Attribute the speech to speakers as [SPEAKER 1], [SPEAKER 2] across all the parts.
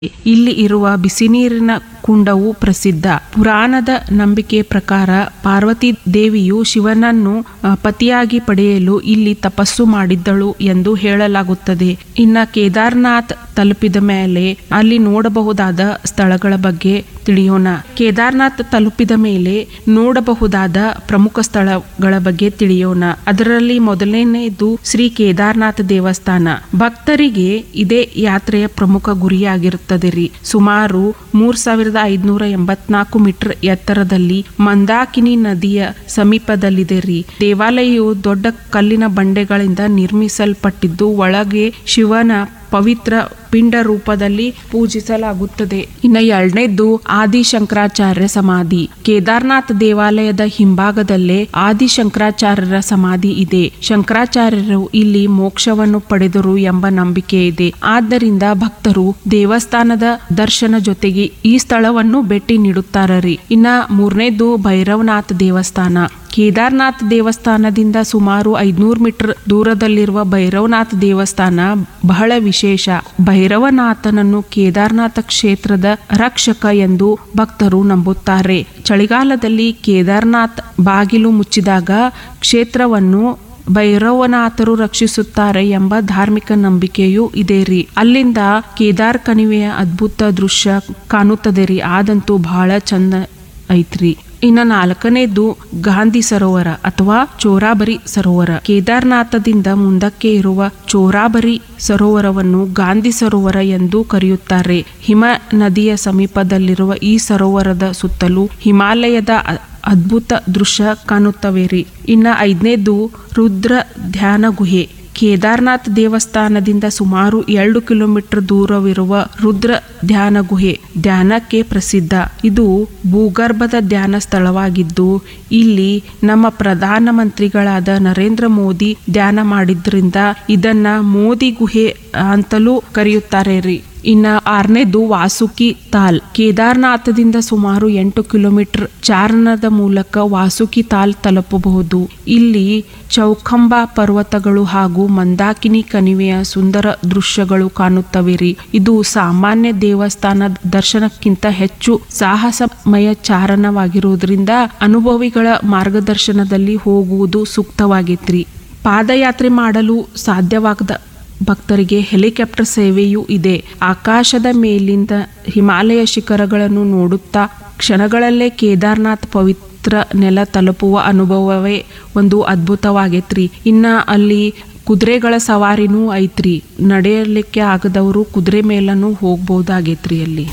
[SPEAKER 1] ಇಲ್ಲಿ ಇರುವ ಬಿಸಿನೀರಿನ ಕುಂಡವು ಪ್ರಸಿದ್ಧ ಪುರಾಣದ ನಂಬಿಕೆ ಪ್ರಕಾರ ಪಾರ್ವತಿ ದೇವಿಯು ಶಿವನನ್ನು ಆ, ಪತಿಯಾಗಿ ಪಡೆಯಲು ಇಲ್ಲಿ ತಪಸ್ಸು ಮಾಡಿದ್ದಳು ಎಂದು ಹೇಳಲಾಗುತ್ತದೆ ಇನ್ನ ಕೇದಾರ್ನಾಥ್ ತಲುಪಿದ ಮೇಲೆ ಅಲ್ಲಿ ನೋಡಬಹುದಾದ ಸ್ಥಳಗಳ ಬಗ್ಗೆ ತಿಳಿಯೋಣ ಕೇದಾರ್ನಾಥ್ ತಲುಪಿದ ಮೇಲೆ ನೋಡಬಹುದಾದ ಪ್ರಮುಖ ಸ್ಥಳಗಳ ಬಗ್ಗೆ ತಿಳಿಯೋಣ ಅದರಲ್ಲಿ ಮೊದಲನೆಯದು ಶ್ರೀ ಕೇದಾರ್ನಾಥ್ ದೇವಸ್ಥಾನ ಭಕ್ತರಿಗೆ ಇದೇ ಯಾತ್ರೆಯ ಪ್ರಮುಖ ಗುರಿಯಾಗಿರುತ್ತದೆ ರೀ ಸುಮಾರು ಮೂರ್ ಸಾವಿರದ ಐದ್ನೂರ ಎಂಬತ್ನಾಲ್ಕು ಮೀಟರ್ ಎತ್ತರದಲ್ಲಿ ಮಂದಾಕಿನಿ ನದಿಯ ಸಮೀಪದಲ್ಲಿದೆ ರೀ ದೇವಾಲಯವು ದೊಡ್ಡ ಕಲ್ಲಿನ ಬಂಡೆಗಳಿಂದ ನಿರ್ಮಿಸಲ್ಪಟ್ಟಿದ್ದು ಒಳಗೆ ಶಿವನ ಪವಿತ್ರ ಪಿಂಡ ರೂಪದಲ್ಲಿ ಪೂಜಿಸಲಾಗುತ್ತದೆ ಇನ್ನು ಎರಡನೇದ್ದು ಆದಿ ಶಂಕರಾಚಾರ್ಯ ಸಮಾಧಿ ಕೇದಾರ್ನಾಥ್ ದೇವಾಲಯದ ಹಿಂಭಾಗದಲ್ಲೇ ಆದಿ ಶಂಕರಾಚಾರ್ಯರ ಸಮಾಧಿ ಇದೆ ಶಂಕರಾಚಾರ್ಯರು ಇಲ್ಲಿ ಮೋಕ್ಷವನ್ನು ಪಡೆದರು ಎಂಬ ನಂಬಿಕೆ ಇದೆ ಆದ್ದರಿಂದ ಭಕ್ತರು ದೇವಸ್ಥಾನದ ದರ್ಶನ ಜೊತೆಗೆ ಈ ಸ್ಥಳವನ್ನು ಭೇಟಿ ನೀಡುತ್ತಾರರಿ ಇನ್ನ ಮೂರನೇದು ಭೈರವನಾಥ್ ದೇವಸ್ಥಾನ ಕೇದಾರ್ನಾಥ್ ದೇವಸ್ಥಾನದಿಂದ ಸುಮಾರು ಐದ್ನೂರು ಮೀಟರ್ ದೂರದಲ್ಲಿರುವ ಭೈರವನಾಥ್ ದೇವಸ್ಥಾನ ಬಹಳ ವಿಶೇಷ ಭೈರವನಾಥನನ್ನು ಕೇದಾರ್ನಾಥ ಕ್ಷೇತ್ರದ ರಕ್ಷಕ ಎಂದು ಭಕ್ತರು ನಂಬುತ್ತಾರೆ ಚಳಿಗಾಲದಲ್ಲಿ ಕೇದಾರ್ನಾಥ್ ಬಾಗಿಲು ಮುಚ್ಚಿದಾಗ ಕ್ಷೇತ್ರವನ್ನು ಭೈರವನಾಥರು ರಕ್ಷಿಸುತ್ತಾರೆ ಎಂಬ ಧಾರ್ಮಿಕ ನಂಬಿಕೆಯೂ ಇದೆ ರೀ ಅಲ್ಲಿಂದ ಕೇದಾರ್ ಕಣಿವೆಯ ಅದ್ಭುತ ದೃಶ್ಯ ಕಾಣುತ್ತದೆ ರೀ ಆದಂತೂ ಬಹಳ ಚಂದ ಐತ್ರಿ ಇನ್ನ ನಾಲ್ಕನೇದು ಗಾಂಧಿ ಸರೋವರ ಅಥವಾ ಚೋರಾಬರಿ ಸರೋವರ ಕೇದಾರ್ನಾಥದಿಂದ ಮುಂದಕ್ಕೆ ಇರುವ ಚೋರಾಬರಿ ಸರೋವರವನ್ನು ಗಾಂಧಿ ಸರೋವರ ಎಂದು ಕರೆಯುತ್ತಾರೆ ಹಿಮ ನದಿಯ ಸಮೀಪದಲ್ಲಿರುವ ಈ ಸರೋವರದ ಸುತ್ತಲೂ ಹಿಮಾಲಯದ ಅ- ಅದ್ಭುತ ದೃಶ್ಯ ಕಾಣುತ್ತವೆ ರೀ ಇನ್ನ ಐದನೇದು ರುದ್ರ ಧ್ಯಾನ ಗುಹೆ ಕೇದಾರ್ನಾಥ್ ದೇವಸ್ಥಾನದಿಂದ ಸುಮಾರು ಎರಡು ಕಿಲೋಮೀಟರ್ ದೂರವಿರುವ ರುದ್ರ ಧ್ಯಾನ ಗುಹೆ ಧ್ಯಾನಕ್ಕೆ ಪ್ರಸಿದ್ಧ ಇದು ಭೂಗರ್ಭದ ಧ್ಯಾನ ಸ್ಥಳವಾಗಿದ್ದು ಇಲ್ಲಿ ನಮ್ಮ ಪ್ರಧಾನಮಂತ್ರಿಗಳಾದ ನರೇಂದ್ರ ಮೋದಿ ಧ್ಯಾನ ಮಾಡಿದ್ರಿಂದ ಇದನ್ನ ಮೋದಿ ಗುಹೆ ಅಂತಲೂ ಕರೆಯುತ್ತಾರೆ ರೀ ಇನ್ನ ಆರನೇದು ವಾಸುಕಿ ತಾಲ್ ಕೇದಾರ್ನಾಥದಿಂದ ಸುಮಾರು ಎಂಟು ಕಿಲೋಮೀಟರ್ ಚಾರಣದ ಮೂಲಕ ವಾಸುಕಿ ತಾಲ್ ತಲುಪಬಹುದು ಇಲ್ಲಿ ಚೌಖಂಬ ಪರ್ವತಗಳು ಹಾಗೂ ಮಂದಾಕಿನಿ ಕಣಿವೆಯ ಸುಂದರ ದೃಶ್ಯಗಳು ಕಾಣುತ್ತವೆ ರೀ ಇದು ಸಾಮಾನ್ಯ ದೇವಸ್ಥಾನ ದರ್ಶನಕ್ಕಿಂತ ಹೆಚ್ಚು ಸಾಹಸಮಯ ಚಾರಣವಾಗಿರುವುದರಿಂದ ಅನುಭವಿಗಳ ಮಾರ್ಗದರ್ಶನದಲ್ಲಿ ಹೋಗುವುದು ಸೂಕ್ತವಾಗಿತ್ರಿ ಪಾದಯಾತ್ರೆ ಮಾಡಲು ಸಾಧ್ಯವಾಗದ ಭಕ್ತರಿಗೆ ಹೆಲಿಕಾಪ್ಟರ್ ಸೇವೆಯೂ ಇದೆ ಆಕಾಶದ ಮೇಲಿಂದ ಹಿಮಾಲಯ ಶಿಖರಗಳನ್ನು ನೋಡುತ್ತಾ ಕ್ಷಣಗಳಲ್ಲೇ ಕೇದಾರ್ನಾಥ್ ಪವಿತ್ರ ನೆಲ ತಲುಪುವ ಅನುಭವವೇ ಒಂದು ಅದ್ಭುತವಾಗೈತ್ರಿ ಇನ್ನ ಅಲ್ಲಿ ಕುದುರೆಗಳ ಸವಾರಿನೂ ಐತ್ರಿ ನಡೆಯಲಿಕ್ಕೆ ಆಗದವರು ಕುದುರೆ ಮೇಲೂ ಹೋಗ್ಬೋದಾಗೈತ್ರಿ ಅಲ್ಲಿ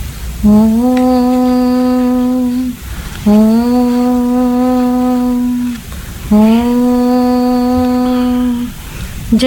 [SPEAKER 2] ಓಂ ಓಂ ಓಂ